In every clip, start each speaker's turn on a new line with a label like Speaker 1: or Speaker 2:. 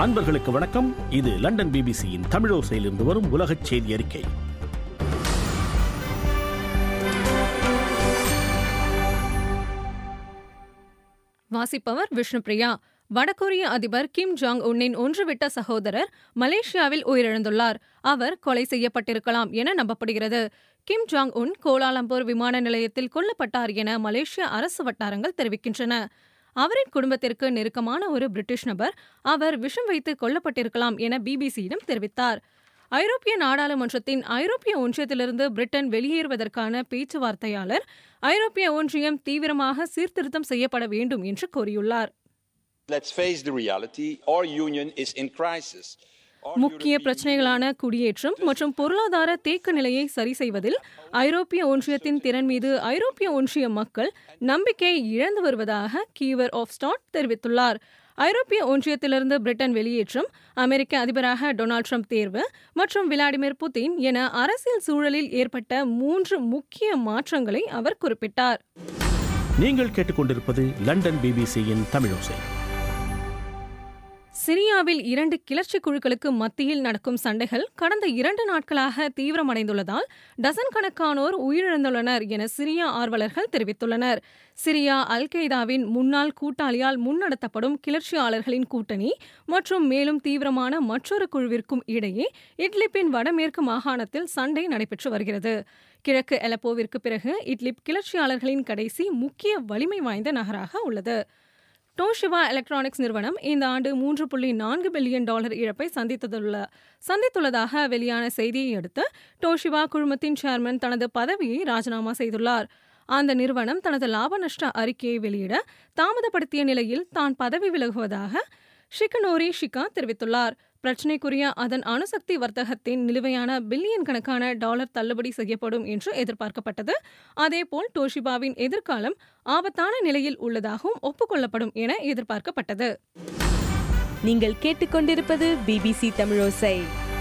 Speaker 1: அன்பர்களுக்கு வணக்கம் இது லண்டன் பிபிசியின் தமிழோசையிலிருந்து வரும் உலகச் செய்தி அறிக்கை
Speaker 2: வாசிப்பவர் விஷ்ணுபிரியா வடகொரிய அதிபர் கிம் ஜாங் உன்னின் ஒன்றுவிட்ட சகோதரர் மலேசியாவில் உயிரிழந்துள்ளார் அவர் கொலை செய்யப்பட்டிருக்கலாம் என நம்பப்படுகிறது கிம் ஜாங் உன் கோலாலம்பூர் விமான நிலையத்தில் கொல்லப்பட்டார் என மலேசிய அரசு வட்டாரங்கள் தெரிவிக்கின்றன அவரின் குடும்பத்திற்கு நெருக்கமான ஒரு பிரிட்டிஷ் நபர் அவர் விஷம் வைத்து கொல்லப்பட்டிருக்கலாம் என பிபிசியிடம் தெரிவித்தார் ஐரோப்பிய நாடாளுமன்றத்தின் ஐரோப்பிய ஒன்றியத்திலிருந்து பிரிட்டன் வெளியேறுவதற்கான பேச்சுவார்த்தையாளர் ஐரோப்பிய ஒன்றியம் தீவிரமாக சீர்திருத்தம் செய்யப்பட வேண்டும் என்று கூறியுள்ளார்
Speaker 3: Let's face the reality our union is in crisis. Our
Speaker 2: முக்கிய
Speaker 3: European
Speaker 2: பிரச்சனைகளான குடியேற்றம் மற்றும் பொருளாதார தேக்க நிலையை சரி செய்வதில் ஐரோப்பிய ஒன்றியத்தின் திறன் மீது ஐரோப்பிய ஒன்றிய மக்கள் நம்பிக்கை இழந்து வருவதாக கீவர் ஆஃப் ஸ்டாட் தெரிவித்துள்ளார் ஐரோப்பிய ஒன்றியத்திலிருந்து பிரிட்டன் வெளியேற்றம் அமெரிக்க அதிபராக டொனால்ட் ட்ரம்ப் தேர்வு மற்றும் விளாடிமிர் புதின் என அரசியல் சூழலில் ஏற்பட்ட மூன்று முக்கிய மாற்றங்களை அவர் குறிப்பிட்டார்
Speaker 1: நீங்கள் கேட்டுக்கொண்டிருப்பது லண்டன் பிபிசியின் தமிழோசை
Speaker 2: சிரியாவில் இரண்டு கிளர்ச்சி குழுக்களுக்கு மத்தியில் நடக்கும் சண்டைகள் கடந்த இரண்டு நாட்களாக தீவிரமடைந்துள்ளதால் டசன் கணக்கானோர் உயிரிழந்துள்ளனர் என சிரியா ஆர்வலர்கள் தெரிவித்துள்ளனர் சிரியா அல் கெய்தாவின் முன்னாள் கூட்டாளியால் முன்னெடுத்தப்படும் கிளர்ச்சியாளர்களின் கூட்டணி மற்றும் மேலும் தீவிரமான மற்றொரு குழுவிற்கும் இடையே இட்லிப்பின் வடமேற்கு மாகாணத்தில் சண்டை நடைபெற்று வருகிறது கிழக்கு எலப்போவிற்கு பிறகு இட்லிப் கிளர்ச்சியாளர்களின் கடைசி முக்கிய வலிமை வாய்ந்த நகராக உள்ளது டோஷிவா எலக்ட்ரானிக்ஸ் நிறுவனம் இந்த ஆண்டு மூன்று புள்ளி நான்கு பில்லியன் டாலர் இழப்பை சந்தித்ததுள்ள சந்தித்துள்ளதாக வெளியான செய்தியை அடுத்து டோஷிவா குழுமத்தின் சேர்மன் தனது பதவியை ராஜினாமா செய்துள்ளார் அந்த நிறுவனம் தனது லாப நஷ்ட அறிக்கையை வெளியிட தாமதப்படுத்திய நிலையில் தான் பதவி விலகுவதாக ஷிகனோரி ஷிகா தெரிவித்துள்ளார் பிரச்சினைக்குரிய அதன் அணுசக்தி வர்த்தகத்தின் நிலுவையான பில்லியன் கணக்கான டாலர் தள்ளுபடி செய்யப்படும் என்று எதிர்பார்க்கப்பட்டது அதேபோல் டோஷிபாவின் எதிர்காலம் ஆபத்தான நிலையில் உள்ளதாகவும் ஒப்புக்கொள்ளப்படும் என எதிர்பார்க்கப்பட்டது
Speaker 4: நீங்கள் கேட்டுக்கொண்டிருப்பது பிபிசி தமிழோசை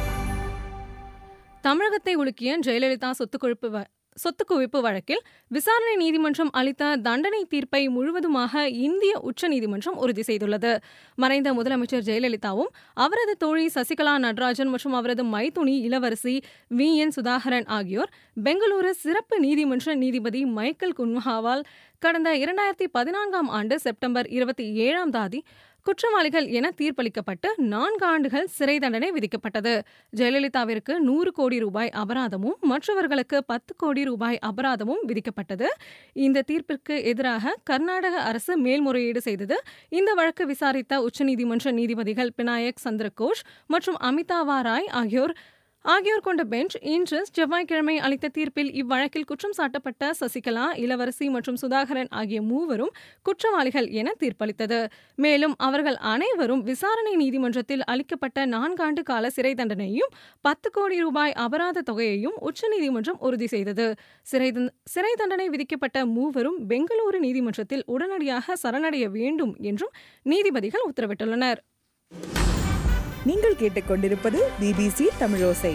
Speaker 2: தமிழகத்தை உலுக்கிய ஜெயலலிதா சொத்து குவிப்பு வ- சொத்து குவிப்பு வழக்கில் விசாரணை நீதிமன்றம் அளித்த தண்டனை தீர்ப்பை முழுவதுமாக இந்திய உச்சநீதிமன்றம் உறுதி செய்துள்ளது மறைந்த முதலமைச்சர் ஜெயலலிதாவும் அவரது தோழி சசிகலா நடராஜன் மற்றும் அவரது மைத்துனி இளவரசி வி என் சுதாகரன் ஆகியோர் பெங்களூரு சிறப்பு நீதிமன்ற நீதிபதி மைக்கேல் குன்ஹாவால் கடந்த இரண்டாயிரத்தி பதினான்காம் ஆண்டு செப்டம்பர் இருபத்தி ஏழாம் தேதி குற்றவாளிகள் என தீர்ப்பளிக்கப்பட்டு நான்கு ஆண்டுகள் சிறை தண்டனை விதிக்கப்பட்டது ஜெயலலிதாவிற்கு நூறு கோடி ரூபாய் அபராதமும் மற்றவர்களுக்கு பத்து கோடி ரூபாய் அபராதமும் விதிக்கப்பட்டது இந்த தீர்ப்பிற்கு எதிராக கர்நாடக அரசு மேல்முறையீடு செய்தது இந்த வழக்கு விசாரித்த உச்சநீதிமன்ற நீதிபதிகள் பினாயக் சந்திரகோஷ் மற்றும் அமிதாவா ராய் ஆகியோர் ஆகியோர் கொண்ட பெஞ்ச் இன்று செவ்வாய்க்கிழமை அளித்த தீர்ப்பில் இவ்வழக்கில் குற்றம் சாட்டப்பட்ட சசிகலா இளவரசி மற்றும் சுதாகரன் ஆகிய மூவரும் குற்றவாளிகள் என தீர்ப்பளித்தது மேலும் அவர்கள் அனைவரும் விசாரணை நீதிமன்றத்தில் அளிக்கப்பட்ட நான்காண்டு கால சிறை தண்டனையும் பத்து கோடி ரூபாய் அபராத தொகையையும் உச்சநீதிமன்றம் உறுதி செய்தது சிறை தண்- சிறை தண்டனை விதிக்கப்பட்ட மூவரும் பெங்களூரு நீதிமன்றத்தில் உடனடியாக சரணடைய வேண்டும் என்றும் நீதிபதிகள் உத்தரவிட்டுள்ளனர்
Speaker 4: நீங்கள் கேட்டுக்கொண்டிருப்பது பிபிசி தமிழோசை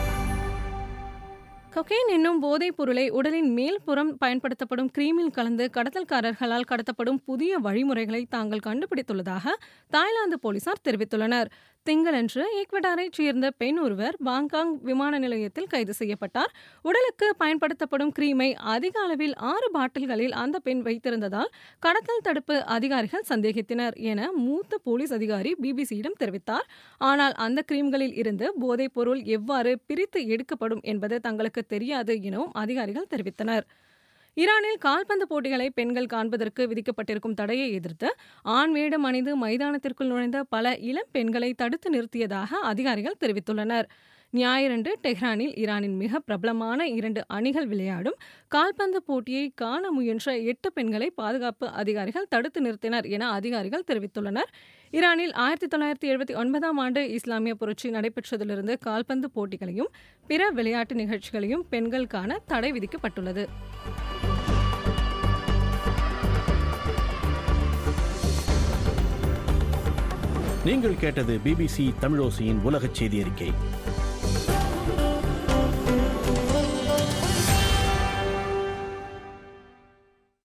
Speaker 2: கொகைன் என்னும் போதைப் பொருளை உடலின் மேல் புறம் பயன்படுத்தப்படும் கிரீமில் கலந்து கடத்தல்காரர்களால் கடத்தப்படும் புதிய வழிமுறைகளை தாங்கள் கண்டுபிடித்துள்ளதாக தாய்லாந்து போலீசார் தெரிவித்துள்ளனர் திங்களன்று ஈக்வடாரைச் சேர்ந்த பெண் ஒருவர் பாங்காங் விமான நிலையத்தில் கைது செய்யப்பட்டார் உடலுக்கு பயன்படுத்தப்படும் கிரீமை அதிக அளவில் ஆறு பாட்டில்களில் அந்த பெண் வைத்திருந்ததால் கடத்தல் தடுப்பு அதிகாரிகள் சந்தேகித்தனர் என மூத்த போலீஸ் அதிகாரி பிபிசியிடம் தெரிவித்தார் ஆனால் அந்த கிரீம்களில் இருந்து போதைப் பொருள் எவ்வாறு பிரித்து எடுக்கப்படும் என்பது தங்களுக்கு தெரியாது எனவும் அதிகாரிகள் தெரிவித்தனர் ஈரானில் கால்பந்து போட்டிகளை பெண்கள் காண்பதற்கு விதிக்கப்பட்டிருக்கும் தடையை எதிர்த்து ஆண் வேடம் அணிந்து மைதானத்திற்குள் நுழைந்த பல இளம் பெண்களை தடுத்து நிறுத்தியதாக அதிகாரிகள் தெரிவித்துள்ளனர் ஞாயிறன்று டெஹ்ரானில் ஈரானின் மிக பிரபலமான இரண்டு அணிகள் விளையாடும் கால்பந்து போட்டியை காண முயன்ற எட்டு பெண்களை பாதுகாப்பு அதிகாரிகள் தடுத்து நிறுத்தினர் என அதிகாரிகள் தெரிவித்துள்ளனர் ஈரானில் ஆயிரத்தி தொள்ளாயிரத்தி எழுபத்தி ஒன்பதாம் ஆண்டு இஸ்லாமிய புரட்சி நடைபெற்றதிலிருந்து கால்பந்து போட்டிகளையும் பிற விளையாட்டு நிகழ்ச்சிகளையும் பெண்கள் காண தடை விதிக்கப்பட்டுள்ளது
Speaker 1: நீங்கள் கேட்டது பிபிசி தமிழோசையின் உலகச் செய்தி அறிக்கை